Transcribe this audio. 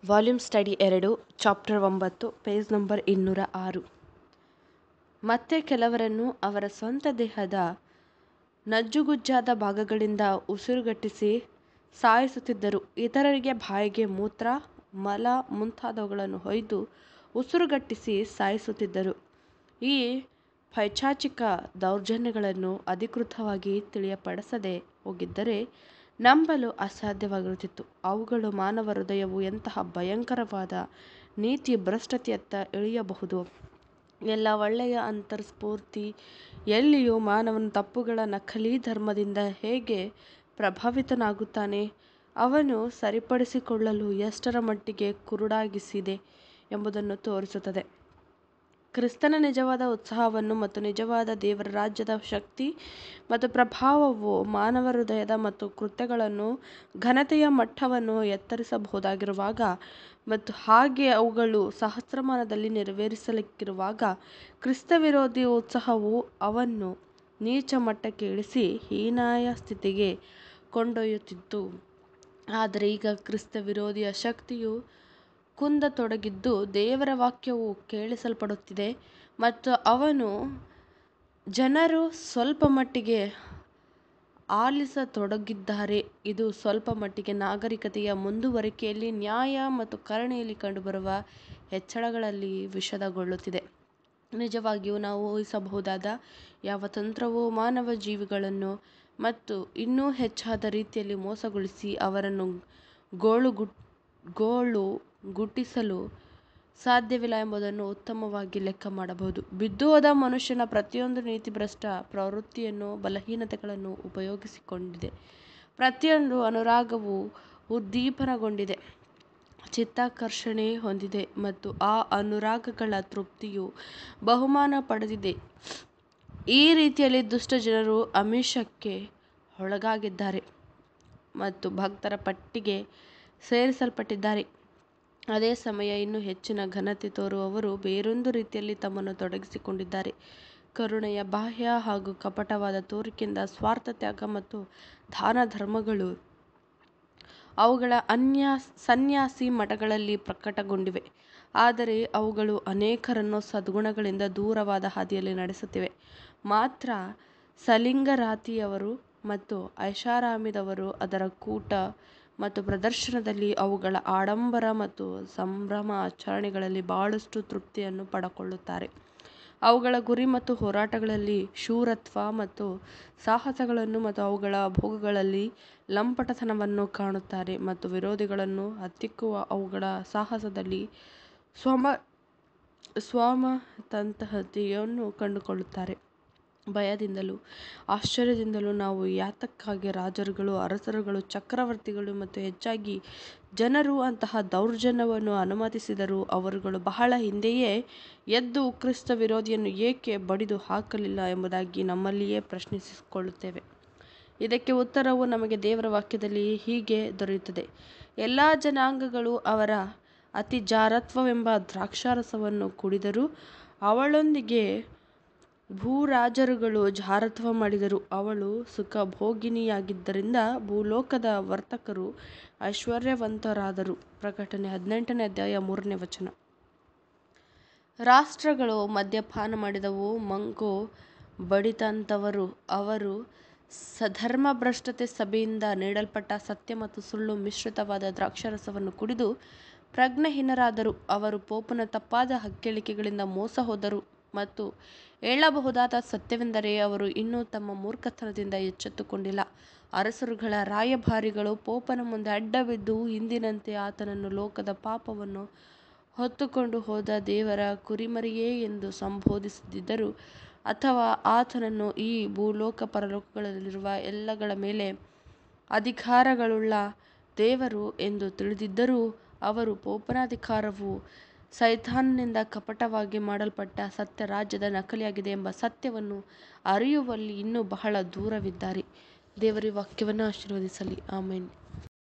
volume study ಎರಡು chapter ಒಂಬತ್ತು page number ಇನ್ನೂರ ಆರು ಮತ್ತೆ ಕೆಲವರನ್ನು ಅವರ ಸ್ವಂತ ದೇಹದ ನಜ್ಜುಗುಜ್ಜಾದ ಭಾಗಗಳಿಂದ ಉಸಿರುಗಟ್ಟಿಸಿ ಸಾಯಿಸುತ್ತಿದ್ದರು ಇತರರಿಗೆ ಬಾಯಿಗೆ ಮೂತ್ರ ಮಲ ಮುಂತಾದವುಗಳನ್ನು ಹೊಯ್ದು ಉಸಿರುಗಟ್ಟಿಸಿ ಸಾಯಿಸುತ್ತಿದ್ದರು ಈ ಪೈಶಾಚಿಕ ದೌರ್ಜನ್ಯಗಳನ್ನು ಅಧಿಕೃತವಾಗಿ ತಿಳಿಯಪಡಿಸದೆ ಹೋಗಿದ್ದರೆ ನಂಬಲು ಅಸಾಧ್ಯವಾಗಿರುತ್ತಿತ್ತು ಅವುಗಳು ಮಾನವ ಹೃದಯವು ಎಂತಹ ಭಯಂಕರವಾದ ನೀತಿ ಭ್ರಷ್ಟತೆಯತ್ತ ಎಳೆಯಬಹುದು ಎಲ್ಲ ಒಳ್ಳೆಯ ಅಂತರ್ಸ್ಫೂರ್ತಿ ಎಲ್ಲಿಯೂ ಮಾನವನು ತಪ್ಪುಗಳ ನಕಲಿ ಧರ್ಮದಿಂದ ಹೇಗೆ ಪ್ರಭಾವಿತನಾಗುತ್ತಾನೆ ಅವನು ಸರಿಪಡಿಸಿಕೊಳ್ಳಲು ಎಷ್ಟರ ಮಟ್ಟಿಗೆ ಕುರುಡಾಗಿಸಿದೆ ಎಂಬುದನ್ನು ತೋರಿಸುತ್ತದೆ ಕ್ರಿಸ್ತನ ನಿಜವಾದ ಉತ್ಸಾಹವನ್ನು ಮತ್ತು ನಿಜವಾದ ದೇವರ ರಾಜ್ಯದ ಶಕ್ತಿ ಮತ್ತು ಪ್ರಭಾವವು ಮಾನವ ಹೃದಯದ ಮತ್ತು ಕೃತ್ಯಗಳನ್ನು ಘನತೆಯ ಮಟ್ಟವನ್ನು ಎತ್ತರಿಸಬಹುದಾಗಿರುವಾಗ ಮತ್ತು ಹಾಗೆ ಅವುಗಳು ಸಹಸ್ರಮಾನದಲ್ಲಿ ನೆರವೇರಿಸಲಿಕ್ಕಿರುವಾಗ ಕ್ರಿಸ್ತ ವಿರೋಧಿ ಉತ್ಸಾಹವು ಅವನ್ನು ನೀಚ ಮಟ್ಟಕ್ಕೆ ಇಳಿಸಿ ಹೀನಾಯ ಸ್ಥಿತಿಗೆ ಕೊಂಡೊಯ್ಯುತ್ತಿತ್ತು ಆದರೆ ಈಗ ಕ್ರಿಸ್ತ ವಿರೋಧಿಯ ಶಕ್ತಿಯು ಕುಂದತೊಡಗಿದ್ದು ದೇವರ ವಾಕ್ಯವು ಕೇಳಿಸಲ್ಪಡುತ್ತಿದೆ ಮತ್ತು ಅವನು ಜನರು ಸ್ವಲ್ಪ ಮಟ್ಟಿಗೆ ಆಲಿಸತೊಡಗಿದ್ದಾರೆ ಇದು ಸ್ವಲ್ಪ ಮಟ್ಟಿಗೆ ನಾಗರಿಕತೆಯ ಮುಂದುವರಿಕೆಯಲ್ಲಿ ನ್ಯಾಯ ಮತ್ತು ಕರುಣೆಯಲ್ಲಿ ಕಂಡುಬರುವ ಹೆಚ್ಚಳಗಳಲ್ಲಿ ವಿಷದಗೊಳ್ಳುತ್ತಿದೆ ನಿಜವಾಗಿಯೂ ನಾವು ಊಹಿಸಬಹುದಾದ ಯಾವ ತಂತ್ರವೂ ಮಾನವ ಜೀವಿಗಳನ್ನು ಮತ್ತು ಇನ್ನೂ ಹೆಚ್ಚಾದ ರೀತಿಯಲ್ಲಿ ಮೋಸಗೊಳಿಸಿ ಅವರನ್ನು ಗೋಳುಗು ಗೋಳುಗುಟ್ಟಿಸಲು ಸಾಧ್ಯವಿಲ್ಲ ಎಂಬುದನ್ನು ಉತ್ತಮವಾಗಿ ಲೆಕ್ಕ ಮಾಡಬಹುದು ಬಿದ್ದುಹೋದ ಮನುಷ್ಯನ ಪ್ರತಿಯೊಂದು ನೀತಿಭ್ರಷ್ಟ ಪ್ರವೃತ್ತಿಯನ್ನು ಬಲಹೀನತೆಗಳನ್ನು ಉಪಯೋಗಿಸಿಕೊಂಡಿದೆ ಪ್ರತಿಯೊಂದು ಅನುರಾಗವು ಉದ್ದೀಪನಗೊಂಡಿದೆ ಚಿತ್ತಾಕರ್ಷಣೆ ಹೊಂದಿದೆ ಮತ್ತು ಆ ಅನುರಾಗಗಳ ತೃಪ್ತಿಯು ಬಹುಮಾನ ಪಡೆದಿದೆ ಈ ರೀತಿಯಲ್ಲಿ ದುಷ್ಟ ಜನರು ಆಮಿಷಕ್ಕೆ ಒಳಗಾಗಿದ್ದಾರೆ ಮತ್ತು ಭಕ್ತರ ಪಟ್ಟಿಗೆ ಸೇರಿಸಲ್ಪಟ್ಟಿದ್ದಾರೆ ಅದೇ ಸಮಯ ಇನ್ನೂ ಹೆಚ್ಚಿನ ಘನತೆ ತೋರುವವರು ಬೇರೊಂದು ರೀತಿಯಲ್ಲಿ ತಮ್ಮನ್ನು ತೊಡಗಿಸಿಕೊಂಡಿದ್ದಾರೆ ಕರುಣೆಯ ಬಾಹ್ಯ ಹಾಗೂ ಕಪಟವಾದ ತೋರಿಕೆಯಿಂದ ಸ್ವಾರ್ಥ ತ್ಯಾಗ ಮತ್ತು ದಾನ ಧರ್ಮಗಳು ಅವುಗಳ ಅನ್ಯ ಸನ್ಯಾಸಿ ಮಠಗಳಲ್ಲಿ ಪ್ರಕಟಗೊಂಡಿವೆ ಆದರೆ ಅವುಗಳು ಅನೇಕರನ್ನು ಸದ್ಗುಣಗಳಿಂದ ದೂರವಾದ ಹಾದಿಯಲ್ಲಿ ನಡೆಸುತ್ತಿವೆ ಮಾತ್ರ ಸಲಿಂಗರಾತಿಯವರು ಮತ್ತು ಐಷಾರಾಮಿದವರು ಅದರ ಕೂಟ ಮತ್ತು ಪ್ರದರ್ಶನದಲ್ಲಿ ಅವುಗಳ ಆಡಂಬರ ಮತ್ತು ಸಂಭ್ರಮ ಆಚರಣೆಗಳಲ್ಲಿ ಬಹಳಷ್ಟು ತೃಪ್ತಿಯನ್ನು ಪಡಕೊಳ್ಳುತ್ತಾರೆ ಅವುಗಳ ಗುರಿ ಮತ್ತು ಹೋರಾಟಗಳಲ್ಲಿ ಶೂರತ್ವ ಮತ್ತು ಸಾಹಸಗಳನ್ನು ಮತ್ತು ಅವುಗಳ ಭೋಗಗಳಲ್ಲಿ ಲಂಪಟತನವನ್ನು ಕಾಣುತ್ತಾರೆ ಮತ್ತು ವಿರೋಧಿಗಳನ್ನು ಹತ್ತಿಕ್ಕುವ ಅವುಗಳ ಸಾಹಸದಲ್ಲಿ ಸ್ವಮ ಸ್ವಾಮತಂತಹತೆಯನ್ನು ಕಂಡುಕೊಳ್ಳುತ್ತಾರೆ ಭಯದಿಂದಲೂ ಆಶ್ಚರ್ಯದಿಂದಲೂ ನಾವು ಯಾತಕ್ಕಾಗಿ ರಾಜರುಗಳು ಅರಸರುಗಳು ಚಕ್ರವರ್ತಿಗಳು ಮತ್ತು ಹೆಚ್ಚಾಗಿ ಜನರು ಅಂತಹ ದೌರ್ಜನ್ಯವನ್ನು ಅನುಮತಿಸಿದರು ಅವರುಗಳು ಬಹಳ ಹಿಂದೆಯೇ ಎದ್ದು ಕ್ರಿಸ್ತ ವಿರೋಧಿಯನ್ನು ಏಕೆ ಬಡಿದು ಹಾಕಲಿಲ್ಲ ಎಂಬುದಾಗಿ ನಮ್ಮಲ್ಲಿಯೇ ಪ್ರಶ್ನಿಸಿಕೊಳ್ಳುತ್ತೇವೆ ಇದಕ್ಕೆ ಉತ್ತರವು ನಮಗೆ ದೇವರ ವಾಕ್ಯದಲ್ಲಿ ಹೀಗೆ ದೊರೆಯುತ್ತದೆ ಎಲ್ಲ ಜನಾಂಗಗಳು ಅವರ ಅತಿಜಾರತ್ವವೆಂಬ ದ್ರಾಕ್ಷಾರಸವನ್ನು ಕುಡಿದರೂ ಅವಳೊಂದಿಗೆ ಭೂರಾಜರುಗಳು ಜಾರತ್ವ ಮಾಡಿದರು ಅವಳು ಸುಖಭೋಗಿನಿಯಾಗಿದ್ದರಿಂದ ಭೂಲೋಕದ ವರ್ತಕರು ಐಶ್ವರ್ಯವಂತರಾದರು ಪ್ರಕಟಣೆ ಹದಿನೆಂಟನೇ ಅಧ್ಯಾಯ ಮೂರನೇ ವಚನ ರಾಷ್ಟ್ರಗಳು ಮದ್ಯಪಾನ ಮಾಡಿದವು ಮಂಕು ಬಡಿದಂಥವರು ಅವರು ಸಧರ್ಮಭ್ರಷ್ಟತೆ ಸಭೆಯಿಂದ ನೀಡಲ್ಪಟ್ಟ ಸತ್ಯ ಮತ್ತು ಸುಳ್ಳು ಮಿಶ್ರಿತವಾದ ದ್ರಾಕ್ಷಾರಸವನ್ನು ಕುಡಿದು ಪ್ರಜ್ಞಾಹೀನರಾದರು ಅವರು ಪೋಪನ ತಪ್ಪಾದ ಹೇಳಿಕೆಗಳಿಂದ ಮೋಸ ಹೋದರು ಮತ್ತು ಹೇಳಬಹುದಾದ ಸತ್ಯವೆಂದರೆ ಅವರು ಇನ್ನೂ ತಮ್ಮ ಮೂರ್ಖತನದಿಂದ ಎಚ್ಚೆತ್ತುಕೊಂಡಿಲ್ಲ ಅರಸರುಗಳ ರಾಯಭಾರಿಗಳು ಪೋಪನ ಮುಂದೆ ಅಡ್ಡಬಿದ್ದು ಹಿಂದಿನಂತೆ ಆತನನ್ನು ಲೋಕದ ಪಾಪವನ್ನು ಹೊತ್ತುಕೊಂಡು ಹೋದ ದೇವರ ಕುರಿಮರಿಯೇ ಎಂದು ಸಂಬೋಧಿಸದಿದ್ದರು ಅಥವಾ ಆತನನ್ನು ಈ ಭೂಲೋಕ ಪರಲೋಕಗಳಲ್ಲಿರುವ ಎಲ್ಲಗಳ ಮೇಲೆ ಅಧಿಕಾರಗಳುಳ್ಳ ದೇವರು ಎಂದು ತಿಳಿದಿದ್ದರೂ ಅವರು ಪೋಪನ ಅಧಿಕಾರವು ಸೈತಾನನಿಂದ ಕಪಟವಾಗಿ ಮಾಡಲ್ಪಟ್ಟ ಸತ್ಯ ರಾಜ್ಯದ ನಕಲಿಯಾಗಿದೆ ಎಂಬ ಸತ್ಯವನ್ನು ಅರಿಯುವಲ್ಲಿ ಇನ್ನೂ ಬಹಳ ದೂರವಿದ್ದಾರೆ ದೇವರ ವಾಕ್ಯವನ್ನು ಆಶೀರ್ವದಿಸಲಿ ಆಮೇನ್